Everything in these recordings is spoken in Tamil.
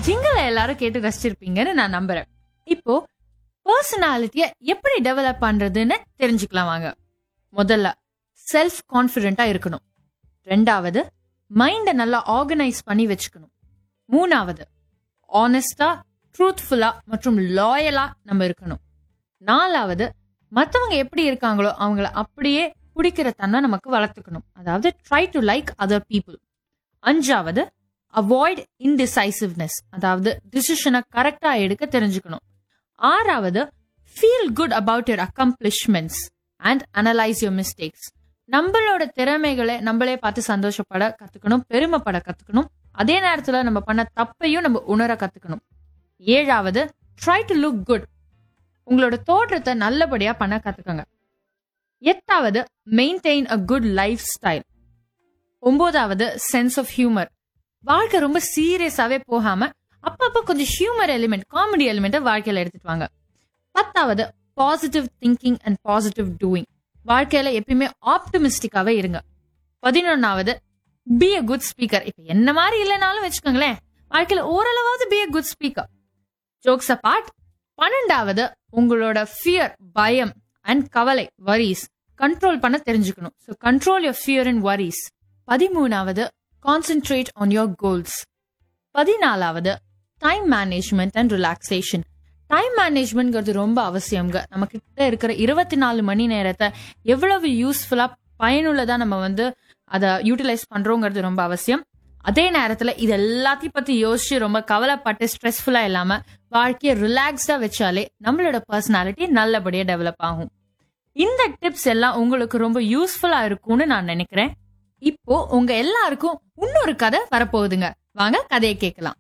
ஜிங்கிள எல்லாரும் கேட்டு ரசிச்சிருப்பீங்கன்னு நான் நம்புறேன் இப்போ பர்சனாலிட்டிய எப்படி டெவலப் பண்றதுன்னு தெரிஞ்சுக்கலாம் வாங்க முதல்ல செல்ஃப் கான்ஃபிடென்ட்டா இருக்கணும் ரெண்டாவது மைண்டை நல்லா ஆர்கனைஸ் பண்ணி வச்சுக்கணும் மூணாவது ஆனஸ்டா ட்ரூத்ஃபுல்லா மற்றும் லாயலா நம்ம இருக்கணும் நாலாவது மத்தவங்க எப்படி இருக்காங்களோ அவங்கள அப்படியே பிடிக்கிற தன்மை நமக்கு வளர்த்துக்கணும் அதாவது try to like other people அஞ்சாவது அவாய்ட் இன்டிசைசிவ்னஸ் அதாவது டிசிஷனை கரெக்டா எடுக்க தெரிஞ்சுக்கணும் ஆறாவது feel good about your accomplishments and analyse your mistakes நம்மளோட திறமைகளை நம்மளே பார்த்து சந்தோஷப்பட கத்துக்கணும் பெருமைப்பட கத்துக்கணும் அதே நேரத்துல நம்ம பண்ண தப்பையும் நம்ம உணர கத்துக்கணும் ஏழாவது ட்ரை டு லுக் குட் உங்களோட தோற்றத்தை நல்லபடியா பண்ண கத்துக்கோங்க எட்டாவது maintain a good life style ஒன்பதாவது சென்ஸ் ஆஃப் ஹியூமர் வாழ்க்கை ரொம்ப சீரியஸாவே போகாம அப்பப்ப கொஞ்சம் ஹியூமர் எலிமெண்ட் காமெடி எலிமெண்ட்டை வாழ்க்கையில எடுத்துட்டு வாங்க பத்தாவது positive thinking and positive doing வாழ்க்கையில எப்பயுமே ஆப்டமிஸ்டிக்காவே இருங்க பதினொன்னாவது பி அ குட் ஸ்பீக்கர் இப்ப என்ன மாதிரி இல்லைனாலும் வச்சுக்கோங்களேன் வாழ்க்கையில ஓரளவாவது be a good speaker jokes apart பன்னெண்டாவது உங்களோட ஃபியர் பயம் அண்ட் கவலை வரிஸ் கண்ட்ரோல் பண்ண தெரிஞ்சுக்கணும் ஸோ control your fear and worries பதிமூணாவது கான்சென்ட்ரேட் ஆன் யோர் கோல்ஸ் பதினாலாவது time management and relaxation time மேனேஜ்மெண்ட்ங்கிறது ரொம்ப அவசியம்ங்க நம்ம கிட்ட இருக்கிற இருபத்தி நாலு மணி நேரத்தை எவ்வளவு யூஸ்ஃபுல்லா பயனுள்ளதா நம்ம வந்து அதை யூட்டிலைஸ் பண்றோங்கிறது ரொம்ப அவசியம் அதே நேரத்துல இது எல்லாத்தையும் பத்தி யோசிச்சு ரொம்ப கவலைப்பட்டு ஸ்ட்ரெஸ்ஃபுல்லா இல்லாம வாழ்க்கையை ரிலாக்ஸ்டா வச்சாலே நம்மளோட பர்சனாலிட்டி நல்லபடியா டெவலப் ஆகும் இந்த டிப்ஸ் எல்லாம் உங்களுக்கு ரொம்ப யூஸ்ஃபுல்லா இருக்கும்னு நான் நினைக்கிறேன் இப்போ உங்க எல்லாருக்கும் இன்னொரு கதை வரப்போகுதுங்க வாங்க கதையை கேட்கலாம்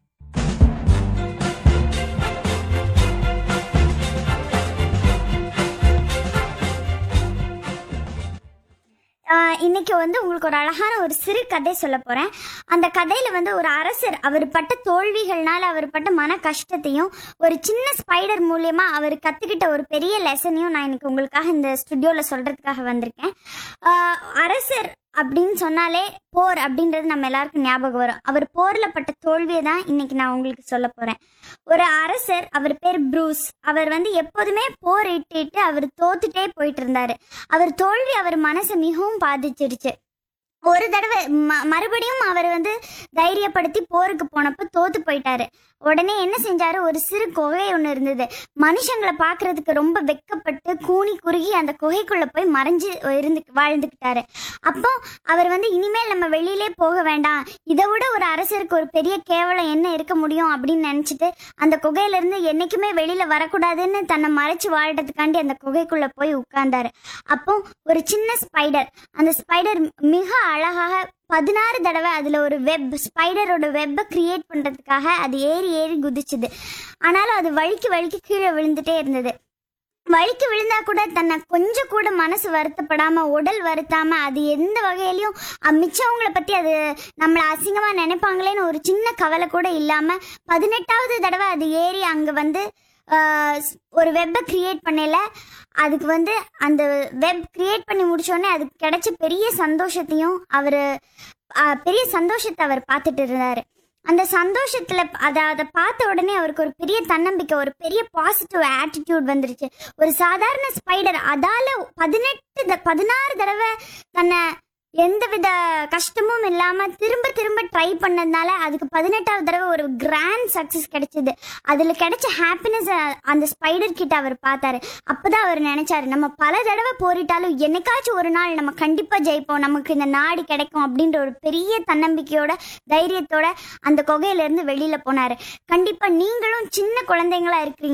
ஆஹ் இன்னைக்கு வந்து உங்களுக்கு ஒரு அழகான ஒரு சிறு கதை சொல்ல போறேன் அந்த கதையில வந்து ஒரு அரசர் அவர் பட்ட தோல்விகள்னால அவர் பட்ட மன கஷ்டத்தையும் ஒரு சின்ன ஸ்பைடர் மூலியமா அவர் கத்துக்கிட்ட ஒரு பெரிய லெசனையும் நான் இன்னைக்கு உங்களுக்காக இந்த ஸ்டுடியோல சொல்றதுக்காக வந்திருக்கேன் ஆஹ் அரசர் அப்படின்னு சொன்னாலே போர் அப்படின்றது நம்ம எல்லாருக்கும் ஞாபகம் வரும் அவர் போர்ல பட்ட தோல்வியை தான் இன்னைக்கு நான் உங்களுக்கு சொல்ல போறேன் ஒரு அரசர் அவர் பேர் ப்ரூஸ் அவர் வந்து எப்போதுமே போர் இட்டு அவர் தோத்துட்டே போயிட்டு இருந்தாரு அவர் தோல்வி அவர் மனசை மிகவும் பாதிச்சிருச்சு ஒரு தடவை ம- மறுபடியும் அவர் வந்து தைரியப்படுத்தி போருக்கு போனப்ப தோத்து போயிட்டாரு உடனே என்ன செஞ்சாரு ஒரு சிறு குகை ஒன்று இருந்தது மனுஷங்களை பார்க்கிறதுக்கு ரொம்ப வெக்கப்பட்டு கூனி குறுகி அந்த குகைக்குள்ள போய் மறைஞ்சு இருந்து வாழ்ந்துக்கிட்டாரு அப்போ அவர் வந்து இனிமேல் நம்ம வெளியிலே போக வேண்டாம் இதை விட ஒரு அரசருக்கு ஒரு பெரிய கேவலம் என்ன இருக்க முடியும் அப்படின்னு நினைச்சிட்டு அந்த குகையில இருந்து என்னைக்குமே வெளியில வரக்கூடாதுன்னு தன்னை மறைச்சு வாழ்றதுக்காண்டி அந்த குகைக்குள்ள போய் உட்கார்ந்தாரு அப்போ ஒரு சின்ன ஸ்பைடர் அந்த ஸ்பைடர் மிக அழகாக பதினாறு தடவை அதுல ஒரு வெப் ஸ்பைடரோட வெப்பை கிரியேட் பண்றதுக்காக அது ஏறி ஏறி குதிச்சுது ஆனாலும் அது வழுக்கி வழுக்கி கீழே விழுந்துட்டே இருந்தது வழுக்கி விழுந்தா கூட தன்னை கொஞ்சம் கூட மனசு வருத்தப்படாம உடல் வருத்தாம அது எந்த வகையிலையும் அஹ், மிச்சவங்கள பத்தி அது நம்மள அசிங்கமா நினைப்பாங்களேன்னு ஒரு சின்ன கவலை கூட இல்லாம பதினெட்டாவது தடவை அது ஏறி அங்க வந்து ஆஹ், ஸ்- ஒரு வெப்பை கிரியேட் பண்ணல அதுக்கு வந்து அந்த வெப் கிரியேட் பண்ணி முடிச்சோடனே அதுக்கு கிடைச்ச பெரிய சந்தோஷத்தையும் அவர் பெரிய சந்தோஷத்தை அவர் பார்த்துட்டு இருந்தாரு அந்த சந்தோஷத்துல அதை அதை பார்த்த உடனே அவருக்கு ஒரு பெரிய தன்னம்பிக்கை ஒரு பெரிய பாசிட்டிவ் ஆட்டிடியூட் வந்துருச்சு ஒரு சாதாரண ஸ்பைடர் அதால பதினெட்டு த- பதினாறு தடவை தன்னை எந்தவித கஷ்டமும் இல்லாம திரும்ப திரும்ப ட்ரை பண்ணதுனால அதுக்கு பதினெட்டாவது தடவை ஒரு கிராண்ட் சக்சஸ் கிடைச்சது அதுல கிடைச்ச ஹாப்பினஸ் அந்த ஸ்பைடர் கிட்ட அவர் பார்த்தாரு அப்பதான் அவர் நினைச்சாரு நம்ம பல தடவை போரிட்டாலும் என்னைக்காச்சும் ஒரு நாள் நம்ம கண்டிப்பா ஜெயிப்போம் நமக்கு இந்த நாடு கிடைக்கும் அப்படின்ற ஒரு பெரிய தன்னம்பிக்கையோட தைரியத்தோட அந்த குகையில இருந்து வெளியில போனாரு கண்டிப்பா நீங்களும் சின்ன குழந்தைங்களா இருக்கிறீங்க